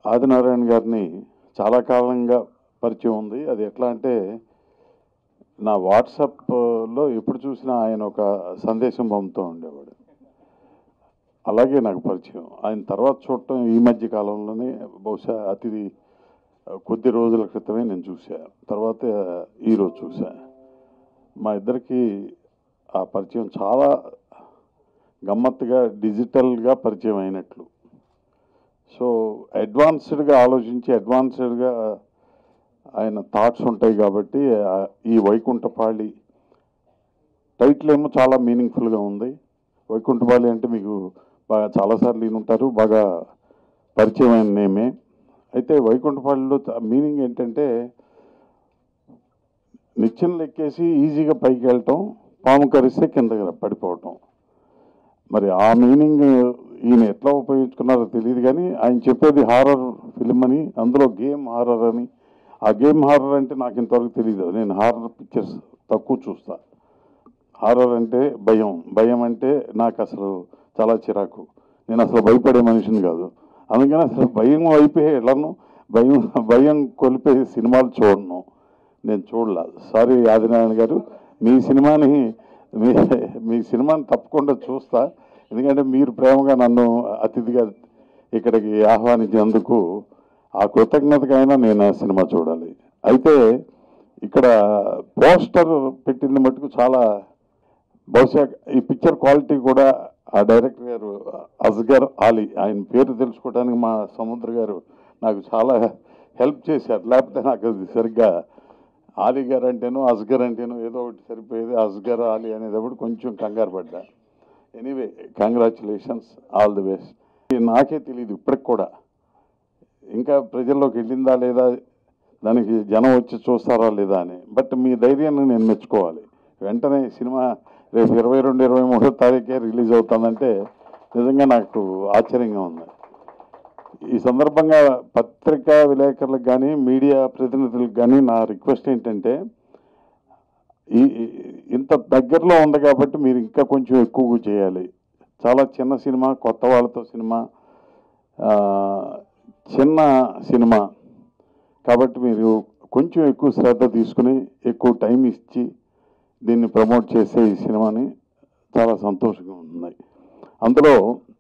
ఆదినారాయణ గారిని చాలా కాలంగా పరిచయం ఉంది అది ఎట్లా అంటే నా వాట్సాప్లో ఎప్పుడు చూసినా ఆయన ఒక సందేశం పంపుతూ ఉండేవాడు అలాగే నాకు పరిచయం ఆయన తర్వాత చూడటం ఈ మధ్య కాలంలోనే బహుశా అతి కొద్ది రోజుల క్రితమే నేను చూసా తర్వాత ఈరోజు చూసా మా ఇద్దరికి ఆ పరిచయం చాలా గమ్మత్తుగా డిజిటల్గా పరిచయం అయినట్లు సో అడ్వాన్స్డ్గా ఆలోచించి అడ్వాన్స్డ్గా ఆయన థాట్స్ ఉంటాయి కాబట్టి ఆ, ఈ వైకుంఠపాళి టైటిల్ ఏమో చాలా మీనింగ్ఫుల్గా ఉంది వైకుంఠపాళి అంటే మీకు బాగా చాలాసార్లు విని ఉంటారు బాగా పరిచయమైన నేమే అయితే వైకుంఠపాళిలో మీనింగ్ ఏంటంటే నిచ్చెనలు ఎక్కేసి ఈజీగా పైకి వెళ్ళటం పాము కరిస్తే కిందకి పడిపోవటం మరి ఆ మీనింగ్ ఈయన ఎట్లా ఉపయోగించుకున్నారో తెలియదు కానీ ఆయన చెప్పేది హారర్ ఫిలిం అని అందులో గేమ్ హారర్ అని ఆ గేమ్ హారర్ అంటే నాకు ఇంతవరకు తెలియదు నేను హారర్ పిక్చర్స్ తక్కువ చూస్తా హారర్ అంటే భయం భయం అంటే నాకు అసలు చాలా చిరాకు నేను అసలు భయపడే మనిషిని కాదు అందుకని అసలు భయం వైపే వెళ్ళను భయం భయం కొలిపే సినిమాలు చూడను నేను చూడలా సారీ ఆదినారాయణ గారు మీ సినిమాని మీ మీ సినిమాని తప్పకుండా చూస్తా ఎందుకంటే మీరు ప్రేమగా నన్ను అతిథిగా ఇక్కడికి ఆహ్వానించినందుకు ఆ కృతజ్ఞతకైనా నేను ఆ సినిమా చూడాలి అయితే ఇక్కడ పోస్టర్ పెట్టింది మటుకు చాలా బహుశా ఈ పిక్చర్ క్వాలిటీ కూడా ఆ డైరెక్టర్ గారు అస్గర్ ఆలీ ఆయన పేరు తెలుసుకోవడానికి మా సముద్ర గారు నాకు చాలా హెల్ప్ చేశారు లేకపోతే నాకు అది సరిగ్గా ఆలీ గారు అంటేనో అస్గర్ అంటేనో ఏదో ఒకటి సరిపోయేది అస్గర్ ఆలీ అనేటప్పుడు కొంచెం కంగారు పడ్డా anyway congratulations all the best నాకే తెలియదు ఇప్పటికి కూడా ఇంకా ప్రజల్లోకి వెళ్ళిందా లేదా దానికి జనం వచ్చి చూస్తారా లేదా అని బట్ మీ ధైర్యాన్ని నేను మెచ్చుకోవాలి వెంటనే సినిమా రేపు ఇరవై రెండు ఇరవై మూడో తారీఖే రిలీజ్ అవుతుందంటే నిజంగా నాకు ఆశ్చర్యంగా ఉంది ఈ సందర్భంగా పత్రికా విలేకరులకు కానీ మీడియా ప్రతినిధులకు కానీ నా రిక్వెస్ట్ ఏంటంటే ఈ ఈ- ఇంత దగ్గరలో ఉంది కాబట్టి మీరు ఇంకా కొంచెం ఎక్కువగా చేయాలి చాలా చిన్న సినిమా కొత్త వాళ్ళతో సినిమా ఆ, చిన్న సినిమా కాబట్టి మీరు కొంచెం ఎక్కువ శ్రద్ధ తీసుకుని ఎక్కువ టైం ఇచ్చి దీన్ని ప్రమోట్ చేసే ఈ సినిమాని చాలా సంతోషంగా ఉన్నాయి అందులో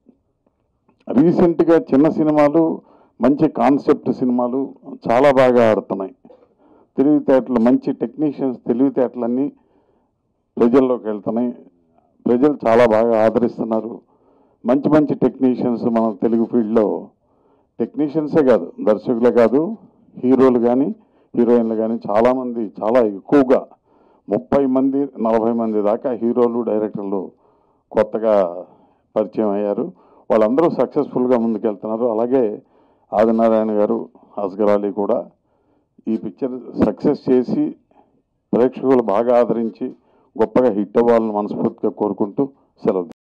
రీసెంట్గా చిన్న సినిమాలు మంచి కాన్సెప్ట్ సినిమాలు చాలా బాగా ఆడుతున్నాయి తెలివితేటలు మంచి టెక్నీషియన్స్ తెలివితేటలన్నీ ప్రజల్లోకి వెళ్తున్నాయి ప్రజలు చాలా బాగా ఆదరిస్తున్నారు మంచి మంచి టెక్నీషియన్స్ మన తెలుగు ఫీల్డ్లో టెక్నీషియన్సే కాదు దర్శకులే కాదు హీరోలు కానీ హీరోయిన్లు కానీ చాలామంది చాలా ఎక్కువగా ముప్పై మంది నలభై మంది దాకా హీరోలు డైరెక్టర్లు కొత్తగా పరిచయం అయ్యారు వాళ్ళందరూ సక్సెస్ఫుల్గా ముందుకెళ్తున్నారు అలాగే ఆదినారాయణ గారు అస్గర్ అలీ కూడా ఈ పిక్చర్ సక్సెస్ చేసి ప్రేక్షకులు బాగా ఆదరించి గొప్పగా హిట్ అవ్వాలని మనస్ఫూర్తిగా కోరుకుంటూ సెలవు